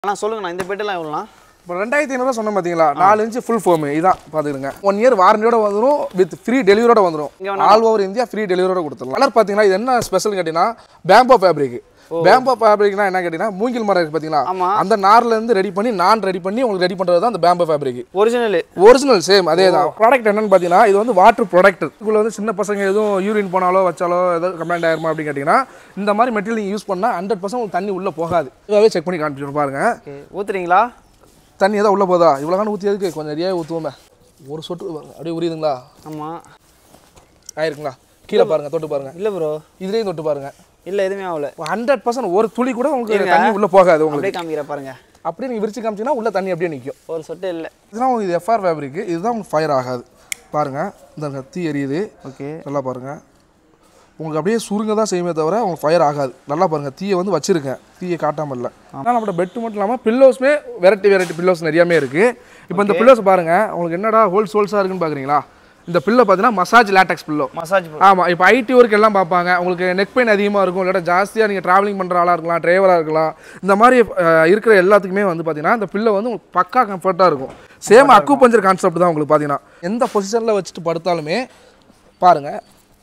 அண்ணா சொல்லுங்கண்ணா இந்த பெட்டெல்லாம் எவ்வளோண்ணா இப்போ ரெண்டாயிரத்தி ஐநூறுவா சொன்னேன் பார்த்தீங்களா நாலு இன்ச்சு ஃபுல் ஃபோம் இதான் பார்த்துக்கிடுங்க ஒன் இயர் வாரண்டியோட வந்துடும் வித் ஃப்ரீ டெலிவரியோட வந்துடும் ஆல் ஓவர் இந்தியா ஃப்ரீ டெலிவரியோட கொடுத்துடலாம் கலர் பார்த்தீங்கன்னா இது என்ன ஸ்பெஷல் கேட்டிங்கன்னா பேம்போ ஃபேப்ரிக் பேம்போ ஃபேப்ரிக்னா என்ன கேட்டிங்கன்னா மூங்கில் மரம் இருக்கு பார்த்தீங்களா ஆமா. அந்த நார்ல இருந்து ரெடி பண்ணி நான் ரெடி பண்ணி உங்களுக்கு ரெடி பண்ணுறது தான் அந்த bamboo fabric original original same அதே தான் ப்ராடக்ட் என்னன்னு பார்த்தீங்கன்னா இது வந்து வாட்டர் ப்ராடக்ட் இதுக்குள்ள வந்து சின்ன பசங்க எதுவும் யூரின் போனாலோ வச்சாலோ ஏதாவது கம்ப்ளைண்ட் ஆயிருமா அப்படின்னு கேட்டிங்கன்னா இந்த மாதிரி மெட்டீரியல் நீங்கள் யூஸ் பண்ணால் ஹண்ட்ரட் பர்சன்ட் உங்களுக்கு தண்ணி உள்ளே போகாது இதுவாகவே செக் பண்ணி காமிச்சிட்டு பாருங்க ஓகே ஊத்துறீங்களா தண்ணி எதாவது உள்ளே போதா இவ்வளோ காண ஊற்றி எதுக்கு கொஞ்சம் நிறைய ஊற்றுவோமே ஒரு சொட்டு பாருங்க. அப்படியே உரியுதுங்களா ஆமாம் ஆயிருக்குங்களா கீழே பாருங்க தொட்டு பாருங்க இல்லை ப்ரோ இதுலேயும் தொட்டு பாருங்க இல்லை எதுவுமே ஆகல ஹண்ட்ரட் பர்சன்ட் ஒரு துளி கூட உங்களுக்கு இருங்க. தண்ணி உள்ளே போகாது உங்களுக்கு அப்படியே காமிக்கிற பாருங்க அப்படியே நீங்கள் விரிச்சு காமிச்சீங்கன்னா உள்ள தண்ணி அப்படியே நிற்கும் ஒரு சொட்டு இல்லை இதெல்லாம் உங்களுக்கு இது எஃப்ஆர் ஃபேப்ரிக் இதுதான் உங்களுக்கு ஃபயர் ஆகாது பாருங்க இந்த தீ எரியுது ஓகே நல்லா பாருங்க உங்களுக்கு அப்படியே சுருங்க தான் செய்யுமே தவிர உங்களுக்கு ஃபயர் ஆகாது நல்லா பாருங்க தீயை வந்து வச்சிருக்கேன் தீயை காட்டாம இல்லை ஆனால் நம்மளோட பெட்டு மட்டும் இல்லாமல் பில்லோஸ்மே வெரைட்டி வெரைட்டி பில்லோஸ் நிறையாமே இருக்கு இப்போ இந்த பில்லோஸ் பாருங்க உங்களுக்கு என்னடா ஹோல்ஸ் ஹோல்ஸாக இருக்குன்னு பார்க்குறீங்களா இந்த பில்லோ பார்த்தீங்கன்னா மசாஜ் லேட்டக்ஸ் பில்லோ மசாஜ் ஆமாம் இப்போ ஐடி ஒர்க் எல்லாம் பார்ப்பாங்க உங்களுக்கு நெக் பெயின் அதிகமாக இருக்கும் இல்லாட்டா ஜாஸ்தியாக நீங்கள் ட்ராவலிங் பண்ணுற ஆளாக இருக்கலாம் டிரைவராக இருக்கலாம் இந்த மாதிரி அஹ், இருக்கிற எல்லாத்துக்குமே வந்து பார்த்தீங்கன்னா இந்த பில்லை வந்து உங்களுக்கு பக்கா கம்ஃபர்ட்டாக இருக்கும் சேம் அக்கு பஞ்சர் கான்செப்ட் தான் உங்களுக்கு பார்த்தீங்கன்னா எந்த பொசிஷனில் வச்சுட்டு படுத்தாலுமே பாருங்கள்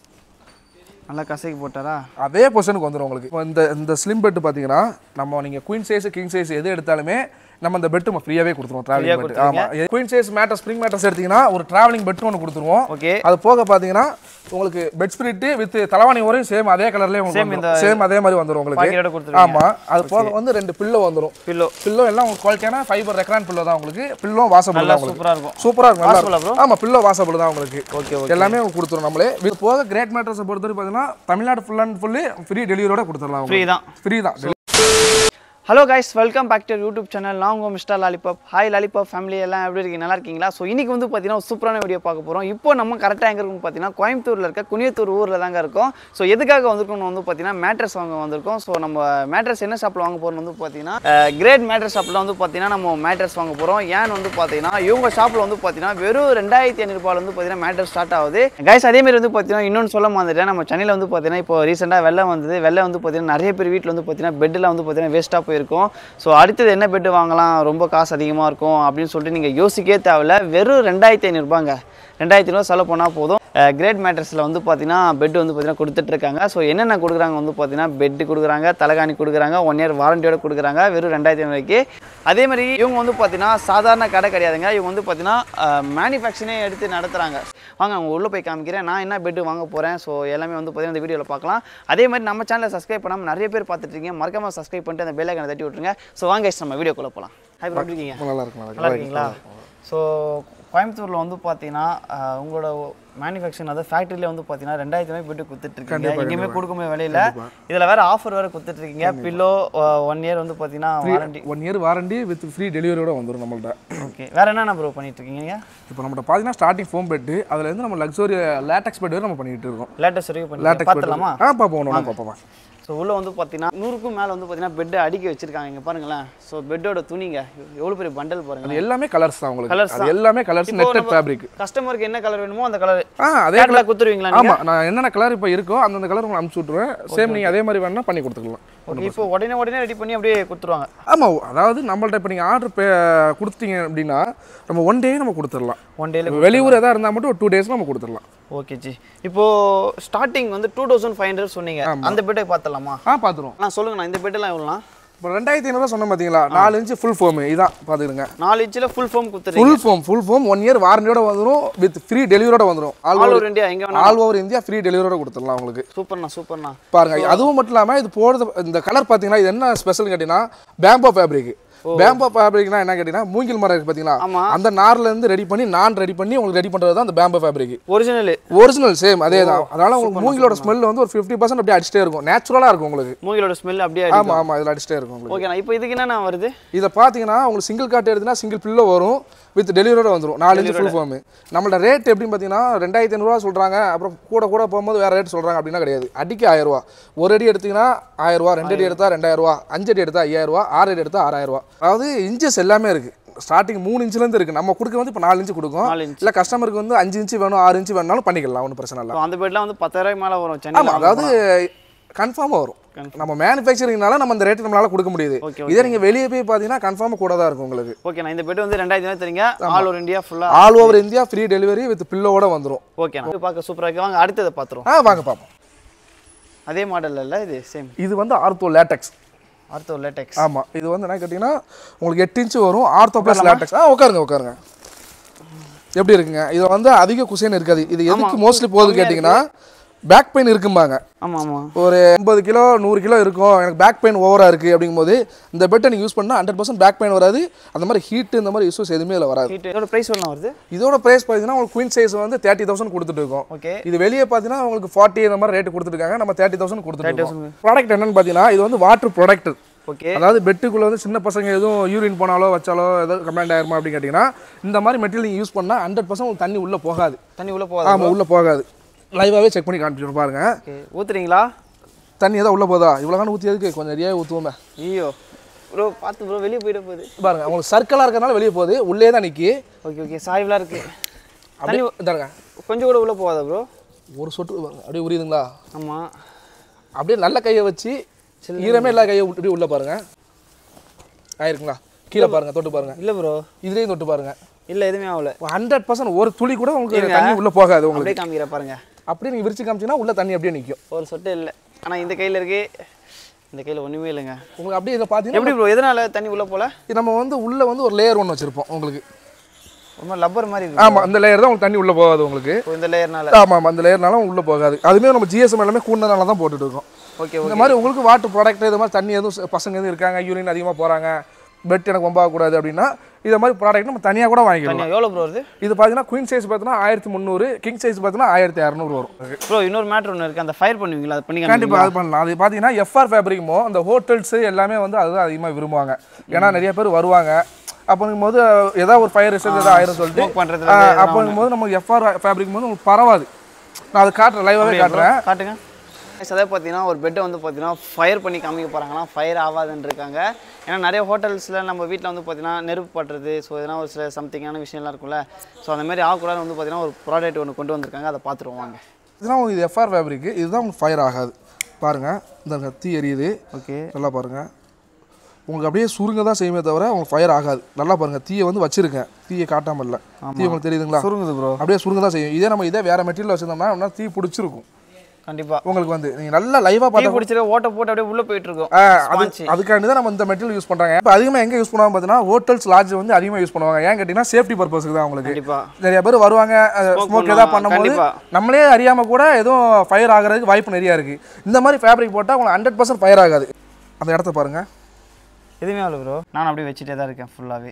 நல்லா கசக்கி போட்டாரா அதே பொசிஷனுக்கு வந்துடும் உங்களுக்கு இப்போ இந்த இந்த ஸ்லிம் பெட் பார்த்தீங்கன்னா நம்ம நீங்கள் குயின் சைஸ் கிங் சைஸ் எது எடுத்தாலுமே நம்ம அந்த பெட் நம்ம ஃப்ரீயாகவே கொடுத்துருவோம் ட்ராவலிங் பெட் ஆமாம் queen size mattress spring mattress எடுத்தீங்கன்னா ஒரு ட்ராவலிங் பெட் ஒன்று கொடுத்துருவோம் ஓகே அது போக பார்த்தீங்கன்னா உங்களுக்கு பெட் ஸ்பிரிட் வித் தலவாணி வரையும் சேம் அதே கலர்லேயே Same உங்களுக்கு இந்த சேம் அதே மாதிரி வந்துடும் உங்களுக்கு பாக்கெட்டோட கொடுத்துருவீங்க ஆமாம் அது போக வந்து ரெண்டு பில்லோ வந்துடும் பில்லோ பில்லோ எல்லாம் உங்களுக்கு குவாலிட்டியான ஃபைபர் ரெக்ரான் பில்லோ தான் உங்களுக்கு பில்லோ வாசபிள் நல்லா தான் உங்களுக்கு சூப்பராக இருக்கும் சூப்பராக இருக்கும் நல்லா Washable ஆ இருக்கும் ஆமாம் பில்லோ வாசபிள் தான் உங்களுக்கு ஓகே ஓகே எல்லாமே உங்களுக்கு கொடுத்துரும் நம்மளே இது போக கிரேட் மேட்டர்ஸை பொறுத்தவரை பார்த்தீங்கன்னா தமிழ்நாடு ஃபுல் அண்ட் ஃபுல்லு ஃப்ரீ டெலிவரியோட கொடுத்துடலாம் ஃப்ரீ தான் ஃப்ரீ தான் hello guys welcome back to YouTube channel நான் உங்கள் mister lollipop hi lollipop family எல்லாம் எப்படி இருக்கீங்க நல்லா இருக்கீங்களா ஸோ இன்றைக்கி வந்து பார்த்தீங்கன்னா ஒரு சூப்பரான வீடியோ பார்க்க போகிறோம் இப்போ நம்ம கரெக்டாக எங்கே இருக்கும் பார்த்தீங்கன்னா கோயம்புத்தூரில் இருக்க குனியத்தூர் ஊரில் தாங்க இருக்கோம் ஸோ எதுக்காக வந்திருக்கோம்னு வந்து பார்த்தீங்கன்னா மேட்ரஸ் வாங்க வந்திருக்கோம் ஸோ நம்ம மேட்ரஸ் என்ன ஷாப்பில் வாங்க போகிறோம்னு வந்து பார்த்தீங்கன்னா கிரேட் மேட்ரஸ் ஷாப்பில் வந்து பார்த்தீங்கன்னா நம்ம மேட்ரஸ் வாங்க போகிறோம் ஏன்னு வந்து பார்த்தீங்கன்னா இவங்க ஷாப்பில் வந்து பார்த்தீங்கன்னா வெறும் ரெண்டாயிரத்தி ஐநூறுபாயில் வந்து பார்த்தீங்கன்னா மேட்ரஸ் ஸ்டார்ட் ஆகுது கைஸ் அதேமாரி வந்து பார்த்தீங்கன்னா இன்னொன்று சொல்ல மாந்துட்டேன் நம்ம சென்னையில் வந்து பார்த்தீங்கன்னா இப்போ ரீசெண்டாக வெள்ளம் வந்தது வெள்ளம் வந்து பார்த்தீங்கன்னா நிறைய பேர் வீட்டில் வந்து பார்த்தீங்கன்னா பெட்டில் வந்து பார்த்தீங்கன்னா வேஸ்ட்டாக போயிருக்கும் ஸோ அடுத்தது என்ன பெட்டு வாங்கலாம் ரொம்ப காசு அதிகமாக இருக்கும் அப்படின்னு சொல்லிட்டு நீங்கள் யோசிக்கவே தேவையில்ல வெறும் ரெண்டாயிரத்தி ஐநூறுபாங்க ரெண்டாயிரத்தி ஐநூறு செலவு பண்ணால் போதும் கிரேட் மேட்ரஸில் வந்து பார்த்தீங்கன்னா பெட் வந்து பார்த்தீங்கன்னா கொடுத்துட்ருக்காங்க ஸோ என்னென்ன கொடுக்குறாங்க வந்து பார்த்தீங்கன்னா பெட்டு கொடுக்குறாங்க தலைகாணி கொடுக்குறாங்க ஒன் இயர் வாரண்டியோட கொடுக்குறாங்க வெறும் ரெண்டாயிரத்தி ஐநூறுக்கு அதே மாதிரி இவங்க வந்து பார்த்தீங்கன்னா சாதாரண கடை கிடையாதுங்க இவங்க வந்து பார்த்தீங்கன்னா மேனுஃபேக்சரே எடுத்து நடத்துகிறாங்க வாங்க அவங்க உள்ளே போய் காமிக்கிறேன் நான் என்ன பெட்டு வாங்க போகிறேன் ஸோ எல்லாமே வந்து பார்த்தீங்கன்னா இந்த வீடியோவில் பார்க்கலாம் அதே மாதிரி நம்ம சேனலை சப்ஸ்கிரைப் பண்ணாமல் நிறைய பேர் பார்த்துட்டு இருக்கீங்க மறக்காம சப்ஸ்கிரைப் பண்ணிட்டு அந்த பெல் ஐக்கனை தட்டி விட்டுருங்க ஸோ வாங்க guys, நம்ம வீடியோக்குள்ளே போகலாம் ஹாய் ப்ரோ எப்படி இருக்கீங்க நல்லா இருக்கும் நல்லா நல்லா இருக்கும் இருக்கீங்களா ஸோ கோயம்புத்தூரில் வந்து பார்த்தீங்கன்னா அஹ், உங்களோட மேனுஃபேக்சரிங் அதாவது ஃபேக்ட்ரியில் வந்து பார்த்தீங்கன்னா ரெண்டாயிரத்தி ரூபாய் போட்டு கொடுத்துட்ருக்கீங்க எங்கேயுமே கொடுக்குமே விலையில இதில் வேற ஆஃபர் வேறு கொடுத்துட்ருக்கீங்க பில்லோ ஒன் இயர் வந்து பார்த்தீங்கன்னா warranty one year warranty with free டெலிவரியோட வந்துடும் நம்மள்ட்ட ஓகே வேற என்னென்ன ப்ரோ பண்ணிட்டு இருக்கீங்க நீங்கள் இப்போ நம்மள்ட்ட பார்த்தீங்கன்னா ஸ்டார்டிங் ஃபோம் பெட்டு அதுல இருந்து நம்ம லக்ஸரி லேட்டக்ஸ் பெட் வரை நம்ம பண்ணிட்டு இருக்கோம் லேட்டஸ்ட் ரிவ்யூ பண்ணி லேட்டக்ஸ் பெட் பார்த்துலாமா ஆ பார்ப்போம் ஒன்று பார்ப்போம் ஸோ உள்ளே வந்து பார்த்தீங்கன்னா நூறுக்கும் மேலே வந்து பார்த்தீங்கன்னா பெட்டு அடுக்கி வச்சிருக்காங்க இங்கே பாருங்களேன் ஸோ பெட்டோட துணிங்க எவ்வளோ பெரிய பண்டல் பாருங்க அது எல்லாமே கலர்ஸ் தான் உங்களுக்கு Colours அது எல்லாமே கலர்ஸ் நெட்டட் ஃபேப்ரிக் கஸ்டமருக்கு என்ன கலர் வேணுமோ அந்த கலர் ஆ அதே கேட்லாக் கொடுத்துருவீங்களா ஆமா நான் என்னென்ன கலர் இப்போ இருக்கோ அந்தந்த கலர் உங்களுக்கு அனுப்பிச்சு விட்ருவேன் சேம் நீங்க அதே மாதிரி வேணா பண்ணி கொடுத்துக்கலாம் ஓகே இப்போ உடனே உடனே ரெடி பண்ணி அப்படியே கொடுத்துருவாங்க ஆமா அதாவது நம்மள்ட்ட இப்போ நீங்கள் ஆர்டர் கொடுத்தீங்க அப்படின்னா நம்ம ஒன் டே நம்ம கொடுத்துடலாம் ஒன் டேல வெளியூர் எதாவது இருந்தால் மட்டும் ஒரு டூ டேஸ் நம்ம கொடுத்துடலாம் ஓகே ஜி இப்போ ஸ்டார்டிங் வந்து டூ தௌசண்ட் ஃபைவ் ஹண்ட்ரட் சொன்னீங்க அந்த பெட்டை பார்த்துலாமா ஆ பார்த்துருவோம் அண்ணா சொல்லுங்கண்ணா இந்த பெட்டெல்லாம் எவ்வளோண்ணா இப்போ ரெண்டாயிரத்தி ஐநூறுவா சொன்னேன் பார்த்தீங்களா நாலு இன்ச்சு ஃபுல் ஃபோம் இதான் பார்த்துக்கிடுங்க நாலு இன்ச்சில் ஃபுல் ஃபோம் கொடுத்துருங்க full foam full foam one year வாரண்டியோட வந்துடும் வித் ஃப்ரீ டெலிவரியோட வந்துடும் all all over over India எங்கே வேணா ஆல் ஓவர் இந்தியா ஃப்ரீ டெலிவரியோட கொடுத்துடலாம் உங்களுக்கு சூப்பர்ண்ணா சூப்பர்ண்ணா பாருங்க அதுவும் மட்டும் இல்லாமல் இது போடுறது இந்த கலர் பார்த்தீங்கன்னா இது என்ன ஸ்பெஷல் கேட்டிங்கன்னா பேம்போ ஃபேப்ரிக் பேம்போ ஃபேப்ரிக்னா என்ன கேட்டிங்கன்னா மூங்கில் மரம் இருக்கு பார்த்தீங்களா ஆமா. அந்த நார்ல இருந்து ரெடி பண்ணி நான் ரெடி பண்ணி உங்களுக்கு ரெடி பண்ணுறது தான் அந்த bamboo fabric original original same அதே தான் அதனால உங்களுக்கு மூங்கிலோட ஸ்மெல் வந்து ஒரு ஃபிஃப்டி பர்சன்ட் அப்படியே அடிச்சிட்டே இருக்கும் நேச்சுரலாக இருக்கும் உங்களுக்கு மூங்கிலோட ஸ்மெல் அப்படியே ஆமா ஆமா இதில் அடிச்சிட்டே இருக்கும் உங்களுக்கு ஓகேண்ணா இப்போ இதுக்கு என்னண்ணா வருது இதை பார்த்தீங்கன்னா உங்களுக்கு சிங்கிள் கார்ட் எடுத்துனா சிங்கிள் பில்லோ வரும் வித் டெலிவரியோட வந்துடும் நாலு இன்ச்சு ஃபுல் ஃபார்ம் நம்மளோட ரேட் எப்படின்னு பார்த்தீங்கன்னா ரெண்டாயிரத்தி ஐநூறுரூவா சொல்கிறாங்க அப்புறம் கூட கூட போகும்போது வேறு ரேட் சொல்கிறாங்க அப்படின்னா கிடையாது அடிக்கு ஆயிரம் ரூபா ஒரு அடி எடுத்தீங்கன்னா ஆயிரம் ரூபா ரெண்டு அடி எடுத்தா ரெண்டாயிரம் ரூபா அஞ்சு அடி எடுத்தா ஐயாயிரம் ரூபா ஆறு அடி எடுத்தா ஆறாயிரம் ரூபா அதாவது இன்ச்சஸ் எல்லாமே இருக்குது ஸ்டார்டிங் மூணு இன்ச்லேருந்து இருக்குது நம்ம கொடுக்க வந்து இப்போ நாலு இன்ச்சு கொடுக்கும் நாலு இன்ச் இல்லை கஸ்டமருக்கு வந்து அஞ்சு இன்ச்சு வேணும் ஆறு இன்ச்சு வேணாலும் பண்ணிக்கலாம் ஒன்றும் பிரச்சனை இல்லை இப்போ அந்த பெட்லாம் வந்து பத்தாயிரம் மேலே வரும் சென்னை ஆமாம் அதாவது கன்ஃபார்மாக வரும் நம்ம மேனுஃபேக்சரிங்னால நம்ம இந்த ரேட் நம்மளால கொடுக்க முடியுது ஓகே இதே நீங்க வெளியே போய் பார்த்தீங்கன்னா கன்ஃபார்மாக கூட தான் இருக்கும் உங்களுக்கு ஓகேண்ணா இந்த பெட் வந்து ரெண்டாயிரத்தி ஐநூறு தரீங்க ஆல் ஓவர் இந்தியா ஃபுல்லா all over India free delivery with பில்லோட வந்துரும் ஓகேண்ணா இது பார்க்க சூப்பரா இருக்கு வாங்க அடுத்ததை பார்த்துருவோம் ஆ வாங்க பார்ப்போம் அதே மாடல் இல்ல இது சேம் இது வந்து ஆர்த்தோ லேட்டக்ஸ் ஆர்த்தோ லேட்டெக்ஸ் ஆமா இது வந்து என்ன கேட்டிங்கன்னா உங்களுக்கு எட்டு இன்ச்சு வரும் ஆர்த்தோ ப்ளஸ் லேட்டக்ஸ் ஆ உட்காருங்க உட்காருங்க எப்படி இருக்குங்க இது வந்து அதிக குசைன் இருக்காது இது எதுக்கு மோஸ்ட்லி போகுது கேட்டிங்கன்னா பேக் பெயின் இருக்கும்பாங்க ஆமா ஆமா ஒரு எண்பது கிலோ நூறு கிலோ இருக்கும் எனக்கு பேக் பெயின் ஓவராக இருக்குது அப்படிங்கும்போது இந்த பெட்டை நீங்கள் யூஸ் பண்ணால் ஹண்ட்ரட் பர்சன்ட் பேக் பெயின் வராது அந்த மாதிரி ஹீட் இந்த மாதிரி இஷ்யூஸ் எதுவுமே இதில் வராது ஹீட் இதோட ப்ரைஸ் எவ்வளோ வருது இதோட ப்ரைஸ் பார்த்தீங்கன்னா உங்களுக்கு குயின் சைஸ் வந்து தேர்ட்டி தௌசண்ட் கொடுத்துட்டு இருக்கோம் ஓகே இது வெளியே பார்த்தீங்கன்னா உங்களுக்கு ஃபார்ட்டி இந்த மாதிரி ரேட் கொடுத்துருக்காங்க நம்ம தேர்ட்டி தௌசண்ட் கொடுத்துருக்கோம் ப்ராடக்ட் என்னன்னு பார்த்தீங்கன்னா இது வந்து வாட்டர் ப்ராடக்ட் ஓகே அதாவது பெட்டுக்குள்ளே வந்து சின்ன பசங்க எதுவும் யூரின் போனாலோ வச்சாலோ ஏதாவது கம்ப்ளைண்ட் ஆயிருமா அப்படின்னு கேட்டிங்கன்னா இந்த மாதிரி மெட்டீரியல் நீங்கள் யூஸ் பண்ணால் ஹண்ட்ரட் பர்சன்ட் உங்களுக்கு தண்ணி உள்ளே போகாது தண்ணி உள்ள போகாது ஆமாம் உள்ளே போகாது லைவாகவே செக் பண்ணி காமிச்சிட்டு பாருங்க ஓகே ஊத்துறீங்களா தண்ணி எதாவது உள்ளே போதா இவ்வளோ காணும் ஊற்றி எதுக்கு கொஞ்சம் நிறைய ஊற்றுவோமே ஐயோ ப்ரோ பார்த்து ப்ரோ வெளியே போயிட போகுது பாருங்க உங்களுக்கு சர்க்கிளாக இருக்கிறனால வெளியே போகுது உள்ளே தான் நிற்கி ஓகே ஓகே சாய்வெலாம் இருக்கு அப்படியே இதாருங்க கொஞ்சம் கூட உள்ள போகாதா ப்ரோ ஒரு சொட்டு பாருங்க அப்படியே உரியுதுங்களா ஆமா அப்படியே நல்ல கையை வச்சு ஈரமே இல்லாத கையை விட்டு உள்ளே பாருங்க ஆயிருக்குங்களா கீழே பாருங்க தொட்டு பாருங்க இல்ல ப்ரோ இதுலேயும் தொட்டு பாருங்க இல்ல எதுவுமே ஆகல ஹண்ட்ரட் பர்சன்ட் ஒரு துளி கூட உங்களுக்கு தண்ணி உள்ளே போகாது உங்களுக்கு அப்படியே காமிக்கிற பாருங்க அப்படியே நீங்கள் விரிச்சு காமிச்சீங்கன்னா உள்ள தண்ணி அப்படியே நிற்கும் ஒரு சொட்டு இல்லை ஆனா இந்த கையில இருக்கு இந்த கையில ஒண்ணுமே இல்லைங்க உங்களுக்கு அப்படியே இதை பார்த்தீங்கன்னா எப்படி ப்ரோ எதனால தண்ணி உள்ள போல இது நம்ம வந்து உள்ளே வந்து ஒரு லேயர் ஒன்று வச்சுருப்போம் உங்களுக்கு ரொம்ப லப்பர் மாதிரி இருக்கு ஆமாம் அந்த லேயர் தான் உங்களுக்கு தண்ணி உள்ளே போகாது உங்களுக்கு இப்போ இந்த லேயர்னால ஆமாம் ஆமாம் அந்த லேயர்னால உள்ளே போகாது அதுவுமே நம்ம ஜிஎஸ்எம் எல்லாமே கூண்டனால தான் போட்டுட்டு இருக்கோம் ஓகே இந்த மாதிரி உங்களுக்கு வாட்டர் ப்ராடக்ட் இது மாதிரி தண்ணி எதுவும் ச- பசங்க எதுவும் இருக்காங்க யூரின் அதிகமாக போகிறாங்க பெட் எனக்கு ரொம்ப ஆகக்கூடாது அப்படின்னா இதை மாதிரி ப்ராடக்ட் நம்ம தனியாக கூட வாங்கிக்கலாம் தண்ணி எவ்வளோ ப்ரோ வருது இது பார்த்தீங்கன்னா குயின் சைஸ் பார்த்தீங்கன்னா ஆயிரத்தி முந்நூறு கிங் சைஸ் பார்த்தீங்கன்னா ஆயிரத்தி இரநூறு வரும் ப்ரோ இன்னொரு மேட்ரு ஒன்று இருக்கு அந்த ஃபயர் பண்ணுவீங்களா அது பண்ணி கண்டிப்பாக அது பண்ணலாம் அது பார்த்தீங்கன்னா எஃப்ஆர் ஃபேப்ரிக்குமோ அந்த ஹோட்டல்ஸ் எல்லாமே வந்து அதுதான் அதிகமாக விரும்புவாங்க ஏன்னா நிறைய பேர் வருவாங்க அப்படிங்கும் போது ஏதாவது ஒரு ஃபயர் ரிசல்ட் ஏதாவது ஆயிரும் சொல்லிட்டு ஸ்மோக் பண்றதுல அப்படிங்கும் போது நம்ம எஃப்ஆர் ஃபேப்ரிக் போது உங்களுக்கு பரவாது நான் அதை காட்டுறேன் லைவாகவே காட்டுறேன் காட்டுங்க Guys, அதே பார்த்தீங்கன்னா ஒரு பெட்டை வந்து பார்த்தீங்கன்னா ஃபயர் பண்ணி காமிக்க போகிறாங்கன்னா ஃபயர் ஆகாதுன்னு இருக்காங்க ஏன்னா நிறைய ஹோட்டல்ஸில் நம்ம வீட்டில் வந்து பார்த்தீங்கன்னா நெருப்பு பட்டுறது ஸோ எதனா ஒரு சில சம்திங்கான விஷயம்லாம் இருக்கும்ல ஸோ அந்த மாதிரி ஆகக்கூடாது வந்து பார்த்தீங்கன்னா ஒரு ப்ராடக்ட் ஒன்று கொண்டு வந்திருக்காங்க அதை பார்த்துருவோம் வாங்க இதுதான் உங்களுக்கு இது எஃப்ஆர் ஃபேப்ரிக் இதுதான் உங்களுக்கு ஃபயர் ஆகாது பாருங்கள் இந்த தீ எரியுது ஓகே நல்லா பாருங்கள் உங்களுக்கு அப்படியே சுருங்க தான் செய்யுமே தவிர உங்களுக்கு ஃபயர் ஆகாது நல்லா பாருங்கள் தீயை வந்து வச்சிருக்கேன் தீயை காட்டாமல் இல்லை தீ உங்களுக்கு தெரியுதுங்களா சுருங்குது ப்ரோ அப்படியே சுருங்க தான் செய்யும் இதே நம்ம இதே வேறு மெட்டீரியல் வச்சிருந்தோம்னா இன்னும் தீ பிடிச்சிருக்கும் கண்டிப்பாக உங்களுக்கு வந்து நீங்கள் நல்லா லைவாக டீ பார்த்தா குடிச்சிட்டு ஓட்ட போட்டு அப்படியே உள்ளே போயிட்டு இருக்கோம் ஆ, அது அதுக்காண்டி தான் நம்ம இந்த மெட்டீரியல் யூஸ் பண்ணுறாங்க இப்போ அதிகமாக எங்கே யூஸ் பண்ணுவாங்க பார்த்தீங்கன்னா ஹோட்டல்ஸ் லாட்ஜ் வந்து அதிகமாக யூஸ் பண்ணுவாங்க ஏன் கேட்டிங்கன்னா சேஃப்டி பர்பஸ்க்கு தான் உங்களுக்கு கண்டிப்பாக நிறைய பேர் வருவாங்க ஸ்மோக் ஏதாவது பண்ணும்போது கண்டிப்பா. நம்மளே அறியாமல் கூட எதுவும் ஃபயர் ஆகிறதுக்கு வாய்ப்பு நிறையா இருக்குது இந்த மாதிரி ஃபேப்ரிக் போட்டால் உங்களுக்கு ஹண்ட்ரட் பர்சன்ட் ஃபயர் ஆகாது அந்த இடத்த பாருங்கள் எதுவுமே ஆகல ப்ரோ நான் அப்படியே வச்சுட்டே தான் இருக்கேன் ஃபுல்லாகவே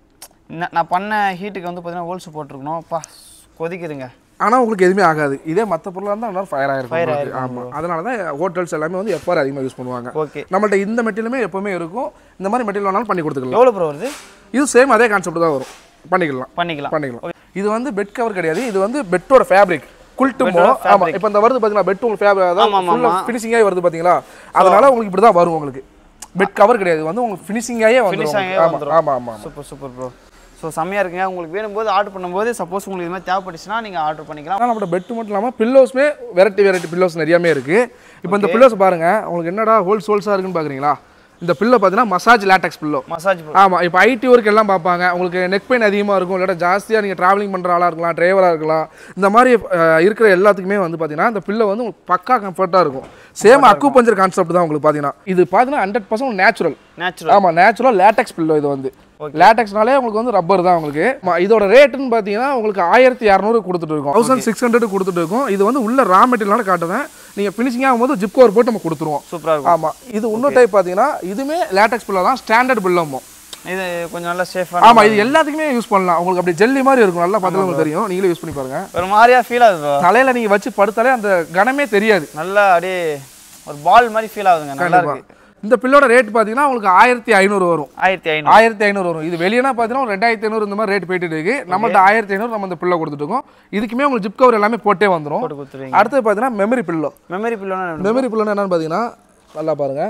நான் பண்ண ஹீட்டுக்கு வந்து பார்த்தீங்கன்னா ஹோல்ஸ் போட்டிருக்கணும் பா கொதிக்குதுங்க ஆனால் உங்களுக்கு எதுவுமே ஆகாது இதே மற்ற பொருளாக இருந்தால் நல்லா ஃபயர் Fire ஆயிருக்கும் ஆமாம் அதனால தான் ஹோட்டல்ஸ் எல்லாமே வந்து எஃப்ஆர் அதிகமாக யூஸ் பண்ணுவாங்க ஓகே நம்மள்ட்ட இந்த மெட்டீரியலுமே எப்பவுமே இருக்கும் இந்த மாதிரி மெட்டீரியல் வேணாலும் பண்ணி கொடுத்துக்கலாம் எவ்வளோ ப்ரோ வருது இது சேம் அதே கான்செப்ட் தான் வரும் பண்ணிக்கலாம் பண்ணிக்கலாம் பண்ணிக்கலாம் இது வந்து பெட் கவர் கிடையாது இது வந்து பெட்டோட ஃபேப்ரிக் குல்ட்டுமோ Bed ஓட ஆமா இப்போ இந்த வருது பார்த்தீங்களா பெட் உங்களுக்கு ஃபேப்ரிக் ஆமா, அதாவது ஆமா, ஃபுல்லாக ஃபினிஷிங்காகவே வருது பார்த்தீங்களா அதனால உங்களுக்கு இப்படி தான் வரும் உங்களுக்கு பெட் கவர் கிடையாது இது வந்து உங்களுக்கு ஃபினிஷிங்காகவே வந்துடும் Finishing ஆயே ஆமாம் வந்துரும். ஆமாம் ஆமாம் சூப்பர் சூப்பர் ப்ரோ ஸோ செம்மையாக இருக்குங்க உங்களுக்கு வேணும்போது ஆர்டர் பண்ணும்போது சப்போஸ் உங்களுக்கு இது மாதிரி தேவைப்பட்டுச்சுன்னா நீங்கள் ஆர்டர் பண்ணிக்கலாம் ஆனால் நம்மளோட பெட் மட்டும் இல்லாமல் பில்லோஸ்மே வெரைட்டி வெரைட்டி பில்லோஸ் நிறையாமே இருக்குது இப்போ இந்த பில்லோஸ் பாருங்க உங்களுக்கு என்னடா ஹோல்ஸ் ஹோல்ஸாக இருக்குன்னு பார்க்குறீங்களா இந்த பில்லோ பார்த்தீங்கன்னா மசாஜ் லேட்டக்ஸ் பில்லோ மசாஜ் ஆமாம் இப்போ ஐடி ஒர்க் எல்லாம் பார்ப்பாங்க உங்களுக்கு நெக் பெயின் அதிகமாக இருக்கும் இல்லாட்டா ஜாஸ்தியாக நீங்கள் ட்ராவலிங் பண்ணுற ஆளாக இருக்கலாம் டிரைவராக இருக்கலாம் இந்த மாதிரி அஹ், இருக்கிற எல்லாத்துக்குமே வந்து பார்த்தீங்கன்னா இந்த பில்லை வந்து உங்களுக்கு பக்கா கம்ஃபர்ட்டாக இருக்கும் சேம் அக்கு பஞ்சர் கான்செப்ட் தான் உங்களுக்கு பார்த்தீங்கன்னா இது பார்த்தீங்கன்னா ஹண்ட்ரட் பர்சன்ட் நேச்சுரல் நேச்சுரல் ஆமாம் நேச்சுரல் லேட்டக்ஸ் பில்லோ இது வந்து லேட்டக்ஸ்னாலே உங்களுக்கு வந்து ரப்பர் தான் உங்களுக்கு ஆமா, இதோட ரேட்டுன்னு பார்த்தீங்கன்னா உங்களுக்கு ஆயிரத்தி இரநூறு கொடுத்துட்டு இருக்கோம் தௌசண்ட் சிக்ஸ் ஹண்ட்ரட் கொடுத்துட்டு இருக்கோம் இது வந்து உள்ள ரா மெட்டீரியலான காட்டுவேன் நீங்கள் ஃபினிஷிங் ஆகும்போது ஜிப் கவர் போட்டு நம்ம கொடுத்துருவோம் சூப்பராக இருக்கும் ஆமாம் இது இன்னொரு டைப் பார்த்தீங்கன்னா இதுவுமே லேட்டக்ஸ் பில்லோ தான் ஸ்டாண்டர்ட் பில்லோமோ இது கொஞ்சம் நல்லா சேஃபாக ஆமா இது எல்லாத்துக்குமே யூஸ் பண்ணலாம் உங்களுக்கு அப்படி ஜெல்லி மாதிரி இருக்கும் நல்லா பார்த்தாலும் உங்களுக்கு தெரியும் நீங்களே யூஸ் பண்ணி பாருங்க ஒரு மாதிரியாக ஃபீல் ஆகுது bro. தலையில நீங்க வச்சு படுத்தாலே அந்த கனமே தெரியாது நல்லா அப்படியே ஒரு பால் மாதிரி ஃபீல் ஆகுதுங்க நல்லா இருக்கு இந்த பில்லோட ரேட் பார்த்தீங்கன்னா உங்களுக்கு ஆயிரத்தி ஐநூறு வரும் ஆயிரத்தி ஐநூறு ஆயிரத்தி ஐநூறு வரும் இது வெளியனா பார்த்தீங்கன்னா ஒரு ரெண்டாயிரத்தி ஐநூறு இந்த மாதிரி ரேட் போயிட்டு இருக்கு நம்மள்ட்ட ஆயிரத்தி ஐநூறு நம்ம இந்த பில்லோ கொடுத்துட்டு இருக்கோம் இதுக்குமே உங்களுக்கு ஜிப் கவர் எல்லாமே போட்டே வந்துரும் போட்டு கொடுத்துருவீங்க அடுத்தது பார்த்தீங்கன்னா மெமரி பில்லோ மெமரி பில்லோனா மெமரி பில்லோன்னு என்னன்னு பார்த்தீங்கன்னா நல்லா பாருங்க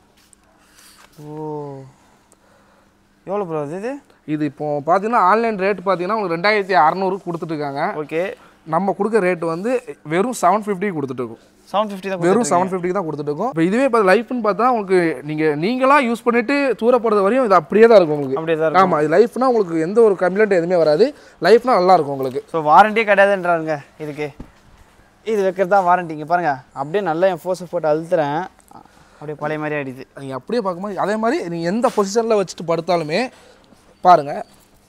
ஓ எவ்வளோ ப்ரோ இது இது இப்போ பார்த்தீங்கன்னா ஆன்லைன் ரேட் பார்த்தீங்கன்னா உங்களுக்கு ரெண்டாயிரத்தி அறநூறு கொடுத்துட்டு இருக்காங்க ஓகே நம்ம கொடுக்குற ரேட் வந்து வெறும் செவன் ஃபிஃப்டி கொடுத்துட்டு இருக்கோம் செவன் ஃபிஃப்டி தான் வெறும் செவன் ஃபிஃப்டி தான் கொடுத்துட்டு இருக்கோம் இப்போ இதுவே இப்போ லைஃப்னு பார்த்தா உங்களுக்கு நீங்கள் நீங்களா யூஸ் பண்ணிட்டு தூர போகிறது வரையும் இது அப்படியே தான் இருக்கும் உங்களுக்கு அப்படியே தான் இருக்கும் ஆமாம் இது லைஃப்னா உங்களுக்கு எந்த ஒரு கம்ப்ளைண்ட் எதுவுமே வராது லைஃப்னா நல்லா இருக்கும் உங்களுக்கு ஸோ வாரண்டியே கிடையாதுன்றாருங்க இதுக்கு இது வைக்கிறது தான் வாரண்டிங்க பாருங்க அப்படியே நல்லா என் ஃபோர்ஸை போட்டு அழுத்துறேன் அப்படியே பழைய மாதிரி ஆயிடுது நீங்கள் அப்படியே பார்க்கும்போது அதே மாதிரி நீங்கள் எந்த பொசிஷனில் வச்சுட்டு படுத்தாலுமே பாருங்கள்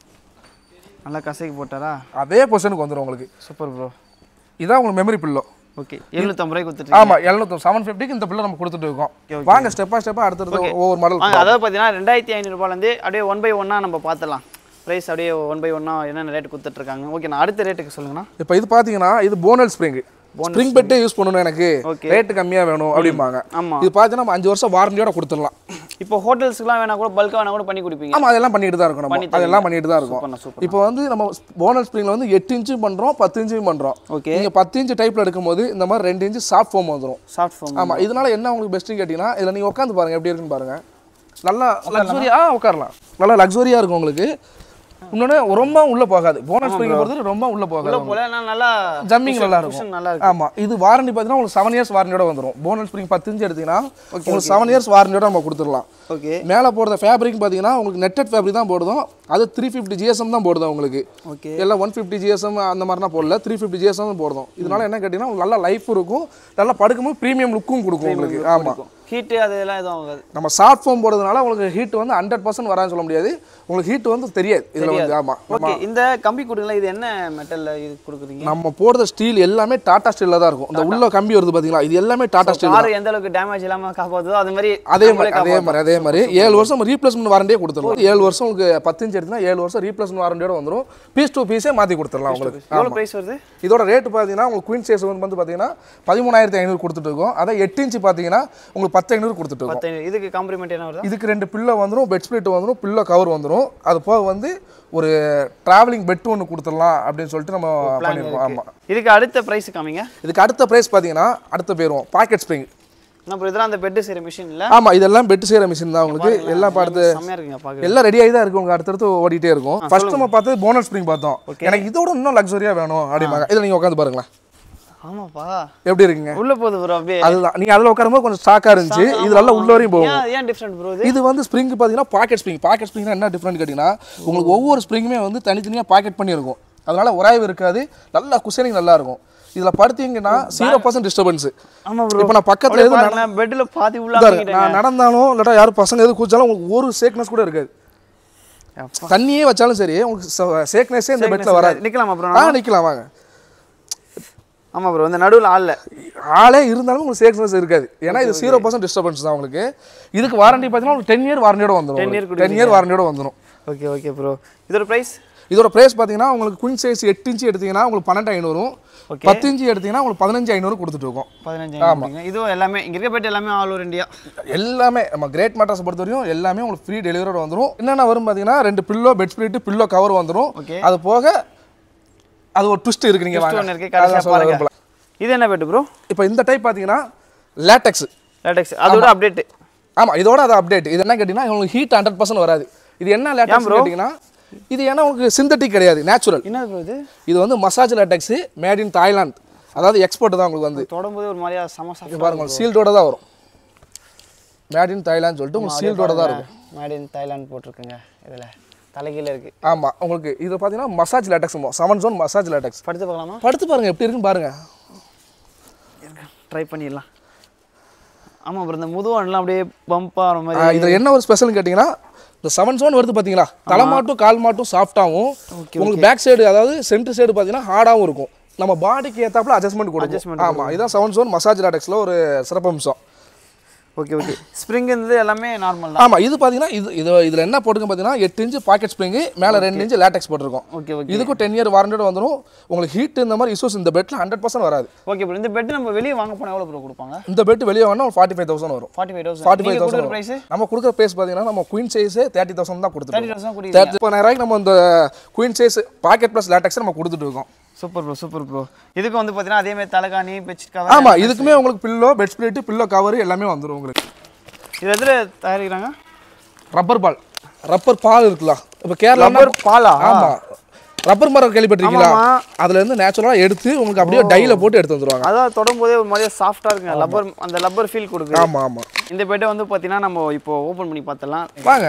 நல்லா கசக்கி போட்டாரா அதே பொசிஷனுக்கு வந்துடும் உங்களுக்கு சூப்பர் ப்ரோ இதான் உங்களுக்கு மெமரி பில்லோ ஓகே எழுநூத்தம்பது ரூபாய் கொடுத்துட்டு ஆமாம் எழுநூத்தி செவன் ஃபிஃப்டிக்கு இந்த பில்லோ நம்ம கொடுத்துட்டு இருக்கோம் வாங்க ஸ்டெப்பாக ஸ்டெப்பாக அடுத்தடுத்து ஒவ்வொரு மாடல் வாங்க அதாவது பார்த்தீங்கன்னா ரெண்டாயிரத்தி ஐநூறுரூபாலேருந்து அப்படியே ஒன் பை ஒன்னாக நம்ம பார்த்துலாம் ப்ரைஸ் அப்படியே ஒன் பை ஒன்னாக என்னென்ன ரேட் கொடுத்துட்ருக்காங்க ஓகே நான் அடுத்த ரேட்டுக்கு சொல்லுங்கண்ணா இப்போ இது பார்த்தீங்கன்னா இது போனல் ஸ்ப்ரிங் ஸ்ப்ரிங் பெட்டே யூஸ் பண்ணணும் எனக்கு Okay. ரேட்டு கம்மியாக வேணும் அப்படிம்பாங்க ஆமாம் இது பார்த்தீங்கன்னா நம்ம அஞ்சு வருஷம் வாரண்டியோட கொடுத்துடலாம் இப்போ ஹோட்டல்ஸ்க்குலாம் வேணா கூட பல்காக வேணா கூட பண்ணி கொடுப்பீங்க ஆமாம் அதெல்லாம் பண்ணிட்டு தான் இருக்கும் நம்ம அதெல்லாம் பண்ணிட்டு தான் இருக்கும் சூப்பர்ண்ணா சூப்பர் இப்போ வந்து நம்ம போனல் ஸ்ப்ரிங்கில் வந்து எட்டு இன்ச்சும் பண்ணுறோம் பத்து இன்ச்சும் பண்ணுறோம் ஓகே நீங்கள் பத்து இன்ச்சு டைப்பில் எடுக்கும்போது இந்த மாதிரி ரெண்டு இன்ச்சு சாஃப்ட் ஃபோம் வந்துடும் சாஃப்ட் ஃபோம் ஆமாம் இதனால என்ன உங்களுக்கு பெஸ்ட்டுன்னு கேட்டிங்கன்னா இதில் நீங்கள் உட்காந்து பாருங்க எப்படி இருக்குன்னு பாருங்க நல்லா லக்ஸுரியா ஆ உட்காரலாம் நல்லா லக்ஸுரியாக இருக்கும் உங்களுக்கு இன்னொன்று ரொம்ப உள்ளே போகாது போனஸ் ஸ்ப்ரிங் பொறுத்தவரை ரொம்ப உள்ளே போகாது போல நான் நல்லா ஜம்மிங் நல்லா cushion இருக்கும் நல்லா இருக்கு ஆமா இது வாரண்டி பார்த்தீங்கன்னா உங்களுக்கு செவன் இயர்ஸ் வாரண்டியோட வந்துடும் போனல் ஸ்ப்ரிங் பத்து இன்ச்சு எடுத்தீங்கன்னா உங்களுக்கு செவன் இயர்ஸ் வாரண்டியோட நம்ம கொடுத்துடலாம் ஓகே மேலே போடுற ஃபேப்ரிக் பார்த்தீங்கன்னா உங்களுக்கு நெட்டட் ஃபேப்ரிக் தான் போடுதோம் அது த்ரீ ஃபிஃப்டி ஜிஎஸ்எம் தான் போடுதோம் உங்களுக்கு ஓகே எல்லாம் ஒன் ஃபிஃப்டி ஜிஎஸ்எம் அந்த மாதிரிலாம் போடல த்ரீ ஃபிஃப்டி ஜிஎஸ்எம் தான் போடுறோம் இதனால என்ன கேட்டிங்கன்னா உங்களுக்கு நல்லா லைஃப் இருக்கும் நல்லா படுக்கும்போது ப்ரீமியம் லுக்கும் கொடுக்கும் உங்களுக்கு ஆமாம் ஹீட்டு அதெல்லாம் எதுவும் ஆகாது நம்ம ஷார்ட் ஃபார்ம் போடுறதுனால உங்களுக்கு ஹீட் வந்து ஹண்ட்ரட் பர்சன்ட் வரான்னு சொல்ல முடியாது உங்களுக்கு ஹீட் வந்து தெரியாது இதில் வந்து ஆமாம் ஓகே இந்த கம்பி கொடுங்களா இது என்ன மெட்டல்ல இது கொடுக்குறீங்க நம்ம போடுற ஸ்டீல் எல்லாமே டாடா ஸ்டீலில் தான் இருக்கும் இந்த உள்ள கம்பி வருது பார்த்தீங்களா இது எல்லாமே டாடா ஸ்டீல் கார் எந்த அளவுக்கு டேமேஜ் இல்லாம காப்பாத்துதோ அது மாதிரி அதே மாதிரி அதே மாதிரி அதே மாதிரி ஏழு வருஷம் ரீப்ளேஸ்மெண்ட் வாரண்டியே கொடுத்துருவோம் ஏழு வருஷம் உங்களுக்கு பத்து இன்ச் எடுத்தா ஏழு வருஷம் ரீப்ளேஸ்மெண்ட் வாரண்டியோட வந்துடும் பீஸ் டு பீஸே மாற்றி கொடுத்துடலாம் உங்களுக்கு எவ்வளவு பிரைஸ் வருது இதோட ரேட் பார்த்தீங்கன்னா உங்களுக்கு குயின் சைஸ் வந்து பார்த்தீங்கன்னா பதிமூணாயிரத்தி ஐநூறு கொடுத்துட்டு இருக்கோம் அதை எட்டு இன்ச்சு பார்த்தீங்கன்னா உங்களுக்கு பத்து ஐநூறு கொடுத்துட்டு இருக்கோம் பத்து இதுக்கு காம்ப்ளிமெண்ட் என்ன வருது இதுக்கு ரெண்டு பில்லோ வந்துடும் பெட் ஸ்ப்ளிட் வந்துடும் பில்லோ கவர் வந்துடும் அது போக வந்து ஒரு டிராவலிங் பெட் ஒன்று கொடுத்துடலாம் அப்படின்னு சொல்லிட்டு நம்ம பண்ணியிருக்கோம் ஆமாம் இதுக்கு அடுத்த பிரைஸ் காமிங்க இதுக்கு அடுத்த ப்ரைஸ் பார்த்தீங்கன்னா அடுத்த போயிடுவோம் பாக்கெட் ஸ்ப்ரிங் நம்ம இதெல்லாம் அந்த பெட் செய்யற மிஷின் இல்ல ஆமாம் இதெல்லாம் பெட் செய்கிற மிஷின் தான் உங்களுக்கு எல்லாம் பார்த்து செம்மையா இருக்குங்க பாக்க எல்லாம் ரெடி ஆகி தான் இருக்கு உங்களுக்கு அடுத்தடுத்து ஓடிட்டே இருக்கும் ஃபர்ஸ்ட் நம்ம பார்த்தது போனல் ஸ்ப்ரிங் பார்த்தோம் எனக்கு இதோட இன்னும் லக்ஸரியாக வேணும் அப்படிம்பாங்க இதில் நீங்கள் உட்காந்து பாருங்களேன் ஆமாப்பா எப்படி இருக்குங்க உள்ள போகுது ப்ரோ அப்படியே அதுதான் நீங்கள் அதில் உட்காரும்போது கொஞ்சம் ஸ்டாக்காக இருந்துச்சு இது நல்லா உள்ள வரையும் போகும் ஏன் ஏன் டிஃப்ரெண்ட் ப்ரோ இது இது வந்து ஸ்ப்ரிங் பார்த்தீங்கன்னா பாக்கெட் ஸ்ப்ரிங் பாக்கெட் ஸ்ப்ரிங்னா என்ன டிஃப்ரெண்ட் கேட்டிங்கன்னா உங்களுக்கு ஒவ்வொரு ஸ்ப்ரிங்குமே வந்து தனித்தனியாக பாக்கெட் பண்ணியிருக்கும் அதனால உராய்வு இருக்காது நல்லா குஷனிங் நல்லா இருக்கும் இதில் படுத்தீங்கன்னா ஜீரோ பர்சன்ட் டிஸ்டர்பன்ஸ் ஆமா ப்ரோ இப்போ நான் பக்கத்தில் எதுவும் நட- பாருங்களேன் பெட்ல பாதி உள்ள இதா இருக்கு. நான் நடந்தாலும் இல்லாட்டா யாரும் பசங்க எதுவும் குதிச்சாலும் உங்களுக்கு ஒரு சேக்னஸ் கூட இருக்காது தண்ணியே வச்சாலும் சரி உங்களுக்கு சேக்னஸே இந்த பெட்டில் வராது நிக்கலாம் ப்ரோ ஆ நிற்கலாம் வாங்க ஆமா ப்ரோ இந்த நடுவுல ஆள்ல ஆளே இருந்தாலும் உங்களுக்கு சேக்னஸ் இருக்காது ஏன்னா இது ஜீரோ பர்சன்ட் டிஸ்டர்பன்ஸ் தான் உங்களுக்கு இதுக்கு வாரண்டி பார்த்தீங்கன்னா உங்களுக்கு டென் இயர் வாரண்டியோட year வந்துடும் டென் இயர் வாரண்டியோட வந்துடும் ஓகே ஓகே ப்ரோ இதோட பிரைஸ் இதோட பிரைஸ் பார்த்தீங்கன்னா உங்களுக்கு குயின் சைஸ் எட்டு இன்ச்சு எடுத்தீங்கன்னா உங்களுக்கு பன்னெண்டு ஐநூறும் பத்து இன்ச்சு எடுத்தீங்கன்னா உங்களுக்கு பதினஞ்சு ஐநூறு கொடுத்துட்டு இருக்கோம் பதினஞ்சு இதுவும் எல்லாமே இங்க இருக்க பெட் எல்லாமே ஆல் ஓவர் இந்தியா எல்லாமே நம்ம கிரேட் மேட்ரஸ் பொறுத்த வரையும் எல்லாமே உங்களுக்கு ஃப்ரீ டெலிவரியோட வந்துடும் என்னென்ன வரும் பார்த்தீங்கன்னா ரெண்டு pillow bed spread pillow cover வந்துடும் Okay. அது போக அது ஒரு ட்விஸ்ட் இருக்கு நீங்கள் வாங்க ஒன்று இருக்கு கடைசியா அதான் சொல்ல பாருங்க விரும்பல. இது என்ன பெட் ப்ரோ இப்போ இந்த டைப் பார்த்தீங்கன்னா லேட்டெக்ஸ் லேட்டெக்ஸ் அதோட அப்டேட் ஆமாம் இதோட அது அப்டேட் இது என்ன கேட்டிங்கன்னா உங்களுக்கு ஹீட் ஹண்ட்ரட் பர்சன்ட் வராது இது என்ன லேட்டெக்ஸ் கேட்டிங்கன்னா இது ஏன்னா உங்களுக்கு சிந்தட்டிக் கிடையாது நேச்சுரல் என்ன ப்ரோ இது இது வந்து massage latex made in Thailand அதாவது எக்ஸ்போர்ட் தான் உங்களுக்கு வந்து தொடரும்போது ஒரு மாதிரியா சம இங்க சாஃப்ட் பாருங்க சீல்டோட தான் வரும் மேட் இன் தாய்லாந்து சொல்லிட்டு உங்களுக்கு சீல்டோட தான் இருக்கும் மேட் இன் தாய்லாந்து போட்டிருக்குங்க இதுல தலைகீழ இருக்கு ஆமாம் உங்களுக்கு இது பார்த்தீங்கன்னா massage latex seven zone massage latex படுத்து பார்க்கலாமா படுத்து பாருங்க எப்படி இருக்குன்னு பாருங்க ட்ரை பண்ணிடலாம் ஆமா ப்ரோ இந்த முதுவான்லாம் அப்படியே பம்ப் ஆகிற ஆ, மாதிரி இதுல என்ன ஒரு ஸ்பெஷல்னு கேட்டிங்கன்னா இந்த செவன் ஜோன் வருது பார்த்தீங்களா தலை மாட்டும் கால் மாட்டும் சாஃப்டாகவும் உங்களுக்கு பேக் சைடு அதாவது சென்டர் சைடு பார்த்தீங்கன்னா ஹார்டாகவும் இருக்கும் நம்ம பாடிக்கு ஏத்தாப்புல அட்ஜஸ்ட்மெண்ட் கொடுக்கும் ஆமா இதான் செவன் ஜோன் மசாஜ் லேட்டெக்ஸில் ஒரு சிறப்பம்சம் ஓகே ஓகே ஸ்ப்ரிங் இருந்தது எல்லாமே நார்மல் தான் ஆமா இது பார்த்தீங்கன்னா இது இது இதில் என்ன போட்டுங்க பார்த்தீங்கன்னா எட்டு இன்ச்சு பாக்கெட் ஸ்ப்ரிங்கு மேலே ரெண்டு இன்ச்சு லேட்டெக்ஸ் போட்டிருக்கோம் ஓகே ஓகே இதுக்கும் டென் இயர் வாரண்டியோட வந்துடும் உங்களுக்கு ஹீட் இந்த மாதிரி இஷ்யூஸ் இந்த பெட்டில் ஹண்ட்ரட் பர்சன்ட் வராது ஓகே ப்ரோ இந்த பெட் நம்ம வெளியே வாங்க போனால் எவ்வளோ ப்ரோ கொடுப்பாங்க இந்த பெட் வெளியே வாங்கினா ஒரு ஃபார்ட்டி ஃபைவ் தௌசண்ட் வரும் forty five thousand forty five நீங்கள் கொடுக்குற தௌசண்ட் ப்ரைஸ் நம்ம கொடுக்குற ப்ரைஸ் பார்த்தீங்கன்னா நம்ம குயின் சைஸ் தேர்ட்டி தௌசண்ட் தான் கொடுத்துருக்கோம் தேர்ட்டி தௌசண்ட் கொடுக்குறீங்க தேர்ட்டி முப்பதாயிரம் நம்ம இந்த queen size pocket plus latex நம்ம கொடுத்துட்டு இருக்கோம் சூப்பர் ப்ரோ சூப்பர் ப்ரோ இதுக்கு வந்து பார்த்தீங்கன்னா அதே மாதிரி தலைகாணி பெட்ஷீட் கவர் ஆமா இதுக்குமே உங்களுக்கு pillow bed spread pillow cover எல்லாமே வந்துடும் உங்களுக்கு இது எதில் தயாரிக்கிறாங்க ரப்பர் பால் ரப்பர் பால் இருக்குல்ல இப்போ கேரளா ரப்பர் பாலா ஆமா ரப்பர் மரம் கேள்விப்பட்டிருக்கீங்களா ஆமாமா. அதுல இருந்து நேச்சுரலா எடுத்து உங்களுக்கு அப்படியே டைல போட்டு எடுத்து வந்துருவாங்க அதான் தொடும்போதே ஒரு மாதிரியே சாஃப்டாக இருக்குங்க லப்பர் அந்த லப்பர் ஃபீல் கொடுக்குது ஆமா ஆமா இந்த பெட்டை வந்து பார்த்தீங்கன்னா நம்ம இப்போ ஓப்பன் பண்ணி பார்த்தலாம் வாங்க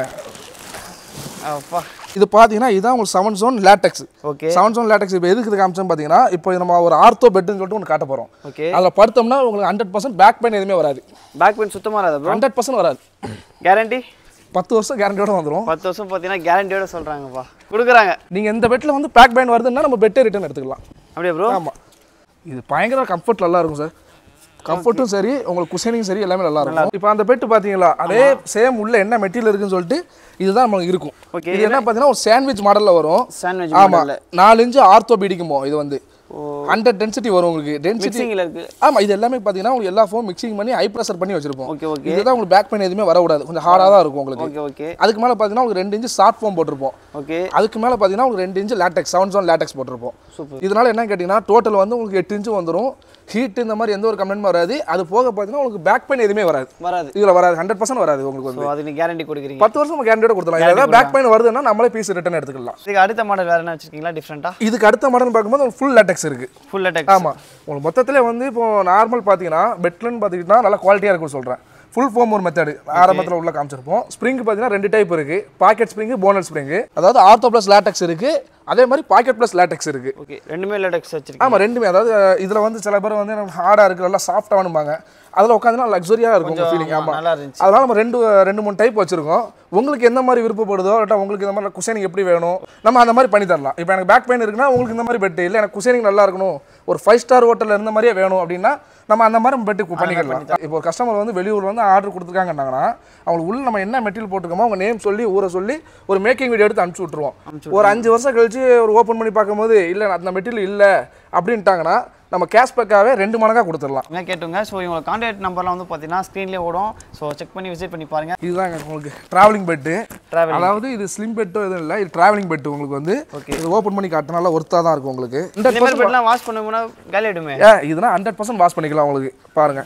அப்பா இது பாத்தீங்கன்னா இதுதான் உங்களுக்கு seven zone latex okay seven zone latex இப்போ எதுக்கு இது காமிச்சோன்னு பார்த்தீங்கன்னா இப்போ நம்ம ஒரு ஆர்த்தோ பெட்டுன்னு சொல்லிட்டு ஒன்று காட்ட போகிறோம் ஓகே அதில் படுத்தோம்னா உங்களுக்கு ஹண்ட்ரட் பர்சன்ட் பேக் பெயின் எதுவுமே வராது பேக் பெயின் சுத்தமாக வராது ப்ரோ ஹண்ட்ரட் பர்சன்ட் வராது கேரண்டி பத்து வருஷம் கேரண்டியோட வந்துடும் பத்து வருஷம் பார்த்தீங்கன்னா கேரண்டியோட சொல்கிறாங்கப்பா கொடுக்குறாங்க நீங்கள் இந்த பெட்டில் வந்து பேக் பெயின் வருதுன்னா நம்ம பெட்டே ரிட்டர்ன் எடுத்துக்கலாம் அப்படியே ப்ரோ ஆமாம் இது பயங்கர கம்ஃபர்ட் நல்லா இருக்கும் சார் கம்ஃபர்ட்டும் சரி உங்களுக்கு குஷனிங் சரி எல்லாமே நல்லா இருக்கும் இப்போ அந்த பெட்டு பார்த்தீங்களா அதே சேம் உள்ள என்ன மெட்டீரியல் இருக்குன்னு சொல்லிட்டு இதுதான் நமக்கு இருக்கும் Okay, இது என்ன பார்த்தீங்கன்னா ஒரு சாண்ட்விச் மாடலில் வரும் சாண்ட்விச் ஆமாம் நாலு இன்ச்சு ஆர்த்தோபீடிக்குமோ இது வந்து ஹண்ட்ரட் டென்சிட்டி வரும் உங்களுக்கு டென்சிட்டி மிக்சிங்கில் இருக்குது ஆமா இது எல்லாமே பார்த்தீங்கன்னா உங்களுக்கு எல்லா ஃபோம் மிக்சிங் பண்ணி ஹை ப்ரெஷர் பண்ணி வச்சிருப்போம் ஓகே ஓகே இதுதான் உங்களுக்கு பேக் பெயின் எதுவுமே வரக்கூடாது கொஞ்சம் ஹார்டாக தான் இருக்கும் உங்களுக்கு ஓகே ஓகே அதுக்கு மேலே பார்த்தீங்கன்னா உங்களுக்கு ரெண்டு இன்ச்சு ஷார்ட் ஃபோம் போட்டிருப்போம் ஓகே அதுக்கு மேலே பார்த்தீங்கன்னா உங்களுக்கு ரெண்டு inch latex seven zone latex போட்டிருப்போம் சூப்பர் இதனால என்ன கேட்டிங்கன்னா டோட்டல் வந்து உங்களுக்கு எட்டு இன்ச்சு வந்துடும் ஹீட் இந்த மாதிரி எந்த ஒரு கம்ப்ளைண்ட் வராது அது போக பார்த்தீங்கன்னா உங்களுக்கு பேக் பெயின் எதுவுமே வராது வராது இதில் வராது ஹண்ட்ரட் பர்சன்ட் வராது உங்களுக்கு வந்து ஸோ அது நீ கேரண்டி கொடுக்குறீங்க பத்து வருஷம் கேரண்டியோட கொடுத்துலாம் ஏதாவது பேக் பெயின் வருதுன்னா நம்மளே பீஸ் ரிட்டர்ன் எடுத்துக்கலாம் இதுக்கு அடுத்த மாடல் வேறு என்ன வச்சிருக்கீங்களா டிஃப்ரெண்ட்டாக இதுக்கு அடுத்த மாடல் பார்க்கும்போது உங்களுக்கு ஃபுல் லேட்டக்ஸ் இருக்கு ஃபுல் அட்டாக் ஆமாம் உங்களுக்கு மொத்தத்தில் வந்து இப்போ நார்மல் பார்த்தீங்கன்னா பெட்லன்னு பார்த்துக்கிட்டா நல்லா குவாலிட்டியாக இருக்கும்னு சொல்கிறேன் ஃபுல் ஃபோம் ஒரு மெத்தடு ஆரம்பத்தில் உள்ள காமிச்சிருப்போம் ஸ்ப்ரிங் பார்த்தீங்கன்னா ரெண்டு டைப் இருக்கு பாக்கெட் ஸ்ப்ரிங் போனல் ஸ்ப்ரிங் அதாவது ஆர்த்தோ ப்ளஸ் லேட்டக்ஸ் இருக்கு அதே மாதிரி பாக்கெட் ப்ளஸ் லேட்டக்ஸ் இருக்கு ஓகே ரெண்டுமே லேட்டக்ஸ் வச்சிருக்கீங்க ஆமாம் ரெண்டுமே அதாவது இதில் வந்து சில பேர் வந்து ஹார்டாக இருக்கு நல்லா சாஃப்டாகனும்பாங்க அதில் உட்காந்துனா லக்ஸரியாக இருக்கும் உங்கள் ஃபீலிங் ஆமாம் நல்லா இருந்துச்சு அதனால நம்ம ரெண்டு ரெண்டு மூணு டைப் வச்சிருக்கோம் உங்களுக்கு எந்த மாதிரி விருப்பப்படுதோ இல்லாட்டா உங்களுக்கு இந்த மாதிரி குஷனிங் எப்படி வேணும் நம்ம அந்த மாதிரி பண்ணி தரலாம் இப்போ எனக்கு பேக் பெயின் இருக்குன்னா உங்களுக்கு இந்த மாதிரி பெட் இல்லை எனக்கு குஷனிங் நல்லா இருக்கணும் ஒரு ஃபைவ் ஸ்டார் ஹோட்டலில் இருந்த மாதிரியே வேணும் அப்படின்னா நம்ம அந்த மாதிரி பெட்டு பண்ணிக்கலாம் இப்போ ஒரு கஸ்டமர் வந்து வெளியூர்ல வந்து ஆர்டர் கொடுத்துருக்காங்கன்னாங்கன்னா அவங்களுக்கு உள்ள நம்ம என்ன மெட்டீரியல் போட்டுருக்கோமோ அவங்க நேம் சொல்லி ஊரை சொல்லி ஒரு மேக்கிங் வீடியோ எடுத்து அனுப்பிச்சு விட்ருவோம் ஒரு அஞ்சு வருஷம் கழிச்சு ஒரு ஓப்பன் பண்ணி பார்க்கும்போது இல்லை அந்த மெட்டீரியல் இல்லை அப்படின்ட்டாங்கன்னா நம்ம கேஷ்பேக்காகவே ரெண்டு மடங்காக கொடுத்துடலாம் என்ன கேட்டுங்க ஸோ இவங்க கான்டாக்ட் நம்பர்லாம் வந்து பார்த்தீங்கன்னா ஸ்க்ரீன்லேயே ஓடும் ஸோ செக் பண்ணி விசிட் பண்ணி பாருங்க இதுதாங்க உங்களுக்கு டிராவலிங் பெட்டு Traveling. அதாவது இது ஸ்லிம் பெட்டோ எதுவும் இல்லை இது டிராவலிங் பெட் உங்களுக்கு வந்து இது ஓப்பன் பண்ணி காட்டினா நல்லா ஒர்த்தாக தான் இருக்கும் உங்களுக்கு இந்த மாதிரி பெட்லாம் வாஷ் பண்ணோம்னா காலி ஆயிடுமே ஏ இதுனா ஹண்ட்ரட் பர்சன்ட் வாஷ் பண்ணிக்கலாம் உங்களுக்கு பாருங்க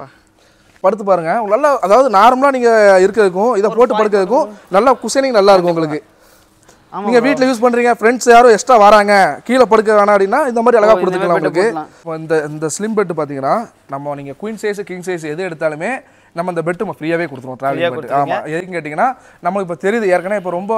படுத்து பாருங்க உங்களுக்கு நல்லா அதாவது நார்மலாக நீங்கள் இருக்கிறதுக்கும் இதை போட்டு படுக்கிறதுக்கும் நல்லா குஷனிங் நல்லா இருக்கும் உங்களுக்கு ஆமா நீங்க வீட்ல யூஸ் பண்றீங்க ஃப்ரெண்ட்ஸ் யாரும் எக்ஸ்ட்ரா வராங்க கீழே படுக்க வேணாம் அப்படின்னா இந்த மாதிரி அழகா இந்த கொடுத்துக்கலாம் மாதிரி உங்களுக்கு போட்டுக்கலாம். இப்போ இந்த இந்த ஸ்லிம் பெட் பாத்தீங்கன்னா நம்ம நீங்க குயின் சைஸ் கிங் சைஸ் எது எடுத்தாலுமே நம்ம இந்த பெட் நம்ம ஃப்ரீயாவே கொடுத்துருவோம் டிராவலிங் பெட் ஆமா எதுக்கு கேட்டிங்கன்னா நமக்கு இப்போ தெரியுது ஏற்கனவே இப்போ ரொம்ப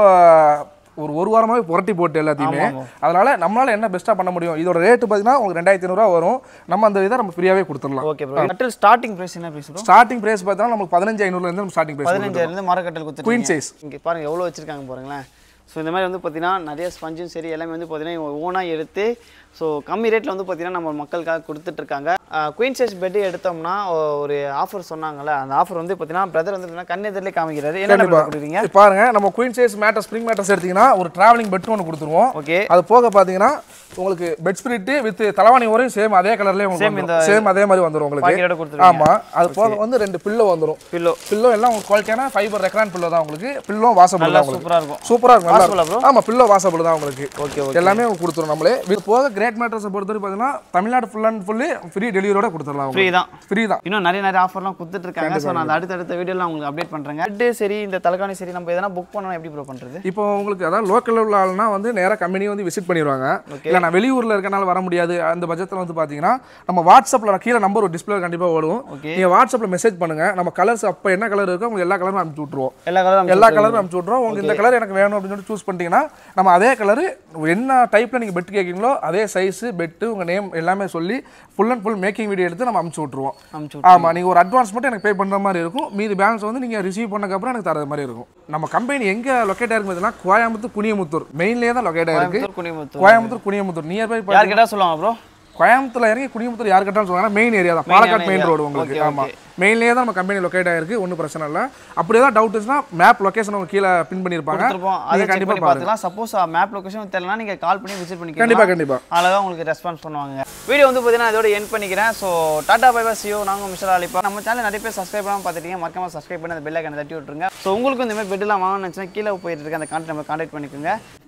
ஒரு ஒரு வாரமாவே புரட்டி போட்டு எல்லாத்தையுமே அதனால நம்மளால என்ன பெஸ்ட்டா பண்ண முடியும் இதோட ரேட்டு பார்த்தீங்கன்னா உங்களுக்கு ரெண்டாயிரத்தி ஐநூறுரூவா வரும் நம்ம அந்த இதை நம்ம ஃப்ரீயாவே கொடுத்துடலாம் ஓகே ப்ரோ கட்டில் ஸ்டார்டிங் ப்ரைஸ் என்ன ப்ரைஸ் ப்ரோ ஸ்டார்டிங் பிரைஸ் பார்த்தீங்கன்னா நமக்கு பதினஞ்சு ஐநூறுல இருந்து நம்ம ஸ்டார்டிங் பிரைஸ் பதினஞ்சாயிரம்லேருந்து மரக்கட்டல் குயின் கொடுத்துருக்கீங்க சைஸ் இங்கே பாருங்க எவ்வளோ வச்சிருக்காங்க பாருங்களேன் ஸோ இந்த மாதிரி வந்து பார்த்தீங்கன்னா நிறைய ஸ்பஞ்சும் சரி எல்லாமே வந்து பார்த்தீங்கன்னா இவங்க ஓனாக எடுத்து ஸோ கம்மி ரேட்டில் வந்து பார்த்தீங்கன்னா நம்ம மக்களுக்காக கொடுத்துட்ருக்காங்க குயின் சைஸ் பெட் எடுத்தோம்னா ஒ- ஒரு ஆஃபர் சொன்னாங்கல்ல அந்த ஆஃபர் வந்து பார்த்தீங்கன்னா பிரதர் வந்து பார்த்தீங்கன்னா கண்ணெதிரிலே காமிக்கிறாரு என்ன கொடுக்குறீங்க இப்ப பாருங்க நம்ம queen size mattress spring mattress எடுத்தீங்கன்னா ஒரு டிராவலிங் பெட் ஒன்று கொடுத்துருவோம் ஓகே அது போக பாத்தீங்கன்னா உங்களுக்கு பெட் ஸ்பிரிட் வித் தலைவாணி வரையும் சேம் அதே கலர்லயே Same உங்களுக்கு இந்த- சேம் அதே மாதிரி வந்துரும் உங்களுக்கு பாக்கெட்டோட கொடுத்துருக்கீங்க ஆமா அது போக வந்து ரெண்டு பில்லோ வந்துரும் பில்லோ பில்லோ எல்லாம் உங்களுக்கு குவாலிட்டியான ஃபைபர் ரெக்ரான் பில்லோ தான் உங்களுக்கு பில்லோ வாசபிள் நல்லா தான் உங்களுக்கு சூப்பராக இருக்கும் சூப்பரா இருக்கும் நல்லா Washable ஆ இருக்கும். ஆமா பில்லோ வாசபிள் தான் உங்களுக்கு ஓகே ஓகே எல்லாமே உங்களுக்கு கொடுத்துரும் நம்மளே இது போக கிரேட் மேட்டர்ஸை பொறுத்தவரை பார்த்தீங்கன்னா தமிழ்நாடு ஃபுல் அண்ட் ஃபுல்லு ஃப்ரீ டெலிவரியோட கொடுத்துடலாம் ஃப்ரீ தான் ஃப்ரீ தான் இன்னும் நிறைய நிறைய ஆஃபர்லாம் கொடுத்துட்டு இருக்காங்க ஸோ நான் அந்த அடுத்தடுத்த வீடியோலாம் உங்களுக்கு அப்டேட் பண்ணுறேங்க பெட்டு சரி இந்த தலைகாணி சரி நம்ம எதனா புக் பண்ணணும் எப்படி ப்ரோ பண்ணுறது இப்போ உங்களுக்கு அதாவது லோக்கலில் உள்ள ஆள்னா வந்து நேராக கம்பெனி வந்து விசிட் பண்ணிடுவாங்க இல்லை நான் வெளியூரில் இருக்கனால வர முடியாது அந்த பட்சத்தில் வந்து பார்த்தீங்கன்னா நம்ம வாட்ஸ்அப்பில் கீழே நம்பர் ஒரு டிஸ்பிளே கண்டிப்பாக ஓடும் ஓகே நீங்கள் வாட்ஸ்அப்பில் மெசேஜ் பண்ணுங்க நம்ம கலர்ஸ் அப்போ என்ன கலர் இருக்கோ உங்களுக்கு எல்லா கலரும் அனுப்பிச்சு விட்ருவோம் எல்லா கலரும் எல்லா கலரும் அனுப்பிச்சு விட்ருவோம் உங்களுக்கு இந்த கலர் எனக்கு வேணும் அப்படின்னு சொல்லி சூஸ் பண்ணிட்டீங்கன்னா நம்ம அதே கலர் என்ன டைப்பில் நீங்கள் பெட் கேட்குறீங்களோ அதே சைஸு பெட்டு உங்கள் நேம் எல்லாமே சொல்லி full and full making video எடுத்து நம்ம அனுப்பிச்சு விட்ருவோம் அனுப்பிச்சு ஆமாம் நீங்கள் ஒரு அட்வான்ஸ் மட்டும் எனக்கு பே பண்ணுற மாதிரி இருக்கும் மீதி பேலன்ஸ் வந்து நீங்கள் ரிசீவ் பண்ணக்கப்புறம் எனக்கு தர மாதிரி இருக்கும் நம்ம கம்பெனி எங்கே லொக்கேட் ஆயிருக்குதுன்னா கோயம்புத்தூர் குனியமுத்தூர் மெயின்லேயே தான் லொக்கேட் ஆயிருக்கு கோயம்புத்தூர் குனிமுத்தூர் கோயம்புத்தூர் குனியமுத்தூர் நியர்பை யார் கேட்டால் சொல்லுவாங்க ப்ரோ கோயம்புத்தூர்ல இறங்கி குனியமுத்தூர் யார் கேட்டாலும் சொல்லுவாங்க மெயின் ஏரியா தான் பாலக்காட் மெயின் area. ரோடு உங்களுக்கு Okay, ஆமாம் மெயின்லேயே தான் நம்ம கம்பெனி லொக்கேட் ஆயிருக்கு ஒன்றும் பிரச்சனை இல்லை அப்படி ஏதாவது டவுட் இருந்துச்சுன்னா மேப் லொகேஷன் அவங்க கீழே பின் பண்ணியிருப்பாங்க கொடுத்துருப்போம் அதை நீங்கள் செக் கண்டிப்பாக பண்ணி பார்த்துக்கலாம் சப்போஸ் மேப் லொகேஷன் தெரியலனா நீங்கள் கால் பண்ணி விசிட் பண்ணிக்கலாம் கண்டிப்பாக கண்டிப்பாக அழகாக உங்களுக்கு ரெஸ்பான்ஸ் பண்ணுவாங்க வீடியோ வந்து பார்த்தீங்கன்னா இதோட என் பண்ணிக்கிறேன் ஸோ டாடா பை பை சியோ நாங்கள் மிஸ்டர் அலிப்பா நம்ம சேனல் நிறைய பேர் சப்ஸ்கிரைப் பண்ணாமல் பார்த்துட்டீங்க மறக்காம சப்ஸ்கிரைப் பண்ணி அந்த பெல் ஐக்கனை தட்டி விட்டுருங்க ஸோ உங்களுக்கும் இந்த மாதிரி பெட்டெல்லாம் வாங்கணும்னு நினச்சினா கீழே போயிட்டு இருக்க அந்த கான்டாக்ட் நம்ம கான்டாக்ட் பண்ணிக்கோங்க